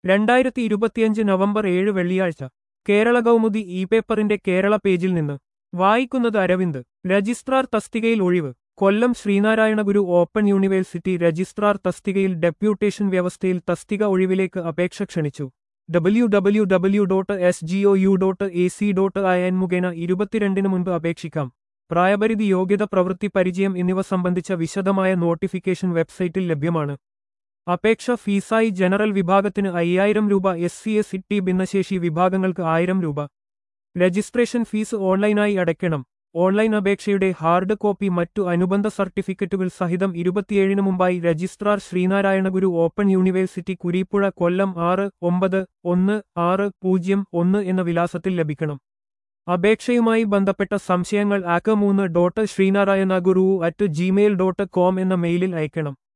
രണ്ടായിരത്തി ഇരുപത്തിയഞ്ച് നവംബർ ഏഴ് വെള്ളിയാഴ്ച കേരള കൗമുദി ഇ പേപ്പറിന്റെ കേരള പേജിൽ നിന്ന് വായിക്കുന്നത് അരവിന്ദ് രജിസ്ട്രാർ തസ്തികയിൽ ഒഴിവ് Kollam Sreenarayana Guru open university registrar തസ്തികയിൽ ഡെപ്യൂട്ടേഷൻ വ്യവസ്ഥയിൽ തസ്തിക ഒഴിവിലേക്ക് അപേക്ഷ ക്ഷണിച്ചു W W W dot S G O U dot A C dot I N മുഖേന ഇരുപത്തിരണ്ടിന് മുൻപ് അപേക്ഷിക്കാം പ്രായപരിധി യോഗ്യത പ്രവൃത്തി പരിചയം എന്നിവ സംബന്ധിച്ച വിശദമായ നോട്ടിഫിക്കേഷൻ വെബ്സൈറ്റിൽ ലഭ്യമാണ് അപേക്ഷ ഫീസായി ജനറൽ വിഭാഗത്തിന് അയ്യായിരം രൂപ എസ് സി എസ് ടി ഭിന്നശേഷി വിഭാഗങ്ങൾക്ക് ആയിരം രൂപ രജിസ്ട്രേഷൻ ഫീസ് ഓൺലൈനായി അടയ്ക്കണം ഓൺലൈൻ അപേക്ഷയുടെ ഹാർഡ് കോപ്പി മറ്റു അനുബന്ധ സർട്ടിഫിക്കറ്റുകൾ സഹിതം ഇരുപത്തിയേഴിന് മുമ്പായി registrar Sreenarayana Guru open university Kureepuzha Kollam ആറ് ഒമ്പത് ഒന്ന് ആറ് പൂജ്യം ഒന്ന് എന്ന വിലാസത്തിൽ ലഭിക്കണം അപേക്ഷയുമായി ബന്ധപ്പെട്ട സംശയങ്ങൾ ആക്ക മൂന്ന് dot Sreenarayana Guru at Gmail dot com എന്ന മെയിലിൽ അയക്കണം